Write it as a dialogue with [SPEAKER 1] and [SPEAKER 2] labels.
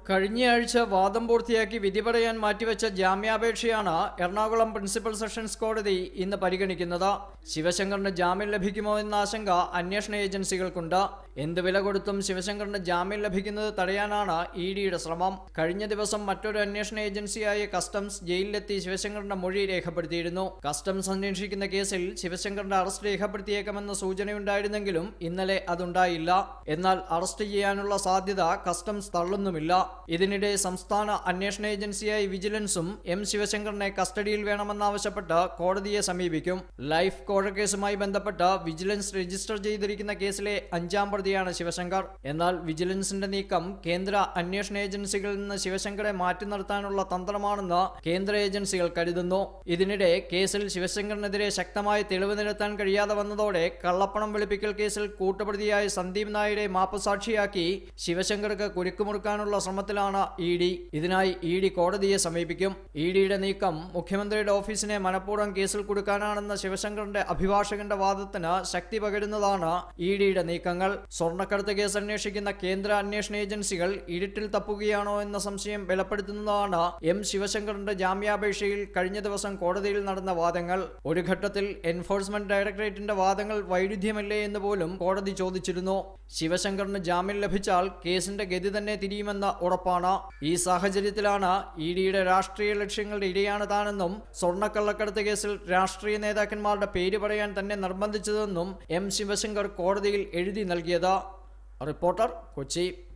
[SPEAKER 1] കഴിഞ്ഞയാഴ്ച വാദം പൂർത്തിയാക്കി വിധി പറയാൻ മാറ്റിവെച്ച ജാമ്യാപേക്ഷയാണ് എറണാകുളം പ്രിൻസിപ്പൽ സെഷൻസ് കോടതി ഇന്ന് പരിഗണിക്കുന്നത് ശിവശങ്കറിന് ജാമ്യം ലഭിക്കുമോ എന്ന ആശങ്ക അന്വേഷണ ഏജൻസികൾക്കുണ്ട് എന്ത് വില കൊടുത്തും ശിവശങ്കറിന് ജാമ്യം ലഭിക്കുന്നത് തടയാനാണ് ഇ ഡിയുടെ ശ്രമം കഴിഞ്ഞ ദിവസം മറ്റൊരു അന്വേഷണ ഏജൻസിയായ കസ്റ്റംസ് ജയിലിലെത്തി ശിവശങ്കറിന്റെ മൊഴി രേഖപ്പെടുത്തിയിരുന്നു കസ്റ്റംസ് അന്വേഷിക്കുന്ന കേസിൽ ശിവശങ്കറിന്റെ അറസ്റ്റ് രേഖപ്പെടുത്തിയേക്കുമെന്ന സൂചനയുണ്ടായിരുന്നെങ്കിലും ഇന്നലെ അതുണ്ടായില്ല എന്നാൽ അറസ്റ്റ് ചെയ്യാനുള്ള സാധ്യത കസ്റ്റംസ് തള്ളുന്നുമില്ല ഇതിനിടെ സംസ്ഥാന അന്വേഷണ ഏജൻസിയായ വിജിലൻസും എം ശിവശങ്കറിനെ കസ്റ്റഡിയിൽ വേണമെന്നാവശ്യപ്പെട്ട് കോടതിയെ സമീപിക്കും ലൈഫ് കോഴക്കേസുമായി ബന്ധപ്പെട്ട് വിജിലൻസ് രജിസ്റ്റർ ചെയ്തിരിക്കുന്ന കേസിലെ അഞ്ചാം പ്രതിയാണ് ശിവശങ്കർ എന്നാൽ വിജിലൻസിന്റെ നീക്കം കേന്ദ്ര അന്വേഷണ ഏജൻസികളിൽ നിന്ന് ശിവശങ്കറെ മാറ്റി നിർത്താനുള്ള തന്ത്രമാണെന്ന് കേന്ദ്ര ഏജൻസികൾ കരുതുന്നു ഇതിനിടെ കേസിൽ ശിവശങ്കറിനെതിരെ ശക്തമായ തെളിവ് നിരത്താൻ കഴിയാതെ വന്നതോടെ കള്ളപ്പണം വെളുപ്പിക്കൽ കേസിൽ കൂട്ടുപ്രതിയായ സന്ദീപ് നായരെ മാപ്പുസാക്ഷിയാക്കി ശിവശങ്കർക്ക് കുരുക്കുമുറുക്കാനുള്ള ശ്രമത്തിലാണ് ഇ ഡി ഇതിനായി ഇ ഡി കോടതിയെ സമീപിക്കും ഇ ഡിയുടെ നീക്കം മുഖ്യമന്ത്രിയുടെ ഓഫീസിനെ മനഃപൂർവ്വം കേസിൽ കൊടുക്കാനാണെന്ന ശിവശങ്കറിന്റെ അഭിഭാഷകന്റെ വാദത്തിന് ശക്തി പകരുന്നതാണ് ഇ ഡിയുടെ നീക്കങ്ങൾ സ്വർണ്ണക്കടത്ത് കേസ് അന്വേഷിക്കുന്ന കേന്ദ്ര അന്വേഷണ ഏജൻസികൾ ഇരുട്ടിൽ തപ്പുകയാണോ എന്ന സംശയം ബലപ്പെടുത്തുന്നതാണ് എം ശിവശങ്കറിന്റെ ജാമ്യാപേക്ഷയിൽ കഴിഞ്ഞ ദിവസം കോടതിയിൽ നടന്ന വാദങ്ങൾ ഒരു ഘട്ടത്തിൽ എൻഫോഴ്സ്മെന്റ് ഡയറക്ടറേറ്റിന്റെ വാദങ്ങൾ വൈരുദ്ധ്യമല്ലേ എന്ന് പോലും കോടതി ചോദിച്ചിരുന്നു ശിവശങ്കറിന് ജാമ്യം ലഭിച്ചാൽ കേസിന്റെ ഗതി തന്നെ തിരിയുമെന്ന ഉറപ്പാണ് ഈ സാഹചര്യത്തിലാണ് ഇ ഡിയുടെ രാഷ്ട്രീയ ലക്ഷ്യങ്ങളുടെ ഇരയാണ് താനെന്നും സ്വർണ്ണക്കള്ളക്കടത്ത് കേസിൽ രാഷ്ട്രീയ നേതാക്കന്മാരുടെ പേര് പറയാൻ തന്നെ നിർബന്ധിച്ചതെന്നും എം ശിവശങ്കർ കോടതിയിൽ എഴുതി നൽകിയത് റിപ്പോർട്ടർ കൊച്ചി